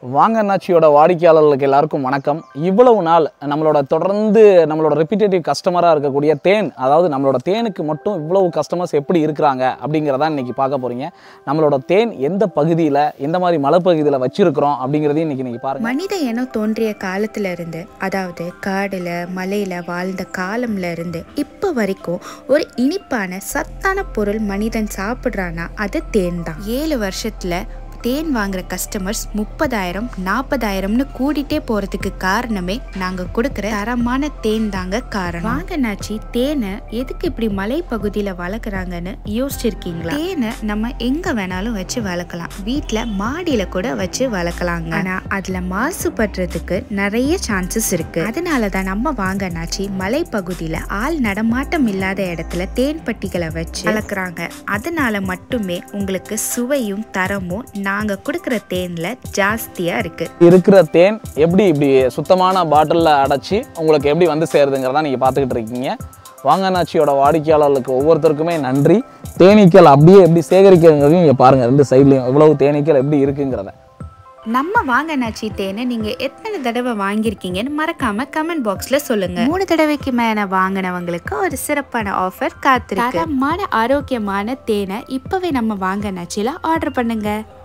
வாங்க அண்ணாச்சியோட வாடிக்கையாளர்களுக்கு எல்லாருக்கும் வணக்கம் இவ்வளவு நாள் நம்மளோட தொடர்ந்து நம்மளோட ரெப்பிட்டேட்டிவ் கஸ்டமராக இருக்கக்கூடிய தேன் அதாவது நம்மளோட தேனுக்கு மட்டும் இவ்வளவு கஸ்டமர்ஸ் எப்படி இருக்கிறாங்க அப்படிங்கிறத இன்னைக்கு பார்க்க போறீங்க நம்மளோட தேன் எந்த பகுதியில் எந்த மாதிரி மலைப்பகுதியில் வச்சிருக்கிறோம் அப்படிங்கிறதையும் இன்னைக்கு நீங்க பாருங்க மனித இனம் தோன்றிய காலத்துல இருந்து அதாவது காடுல மலையில வாழ்ந்த காலம்ல இருந்து இப்போ வரைக்கும் ஒரு இனிப்பான சத்தான பொருள் மனிதன் சாப்பிட்றானா அது தேன் தான் ஏழு வருஷத்துல தேன் வாங்குற கஸ்டமர்ஸ் முப்பதாயிரம் நாற்பதாயிரம்னு கூடிட்டே போறதுக்கு காரணமே நாங்க கொடுக்குற தரமான தேன் தாங்க காரணம் வாங்க நாச்சி தேனை எதுக்கு இப்படி மலை பகுதியில வளர்க்குறாங்கன்னு யோசிச்சிருக்கீங்களா தேனை நம்ம எங்க வேணாலும் வச்சு வளர்க்கலாம் வீட்ல மாடியில கூட வச்சு வளர்க்கலாங்க ஆனா அதுல மாசுபடுறதுக்கு நிறைய சான்சஸ் இருக்கு அதனால தான் நம்ம வாங்க நாச்சி மலை பகுதியில ஆள் நடமாட்டம் இல்லாத இடத்துல தேன் பட்டிகளை வச்சு வளர்க்குறாங்க அதனால மட்டுமே உங்களுக்கு சுவையும் தரமும் நாங்க கொடுக்குற தேன்ல ஜாஸ்தியா இருக்கு இருக்கிற தேன் எப்படி இப்படி சுத்தமான பாட்டிலில் அடைச்சி உங்களுக்கு எப்படி வந்து சேருதுங்கிறத நீங்கள் பார்த்துக்கிட்டு இருக்கீங்க வாங்க அண்ணாச்சியோட வாடிக்கையாளர்களுக்கு ஒவ்வொருத்தருக்குமே நன்றி தேனீக்கள் அப்படியே எப்படி சேகரிக்கிறதையும் இங்கே பாருங்கள் ரெண்டு சைட்லையும் இவ்வளவு தேனீக்கள் எப்படி இருக்குங்கிறத நம்ம வாங்க நாச்சி தேனை நீங்க எத்தனை தடவை வாங்கியிருக்கீங்கன்னு மறக்காம கமெண்ட் பாக்ஸ்ல சொல்லுங்க மூணு தடவைக்கு மேல வாங்கினவங்களுக்கு ஒரு சிறப்பான ஆஃபர் காத்திருக்கு தரமான ஆரோக்கியமான தேனை இப்பவே நம்ம வாங்க நாச்சில ஆர்டர் பண்ணுங்க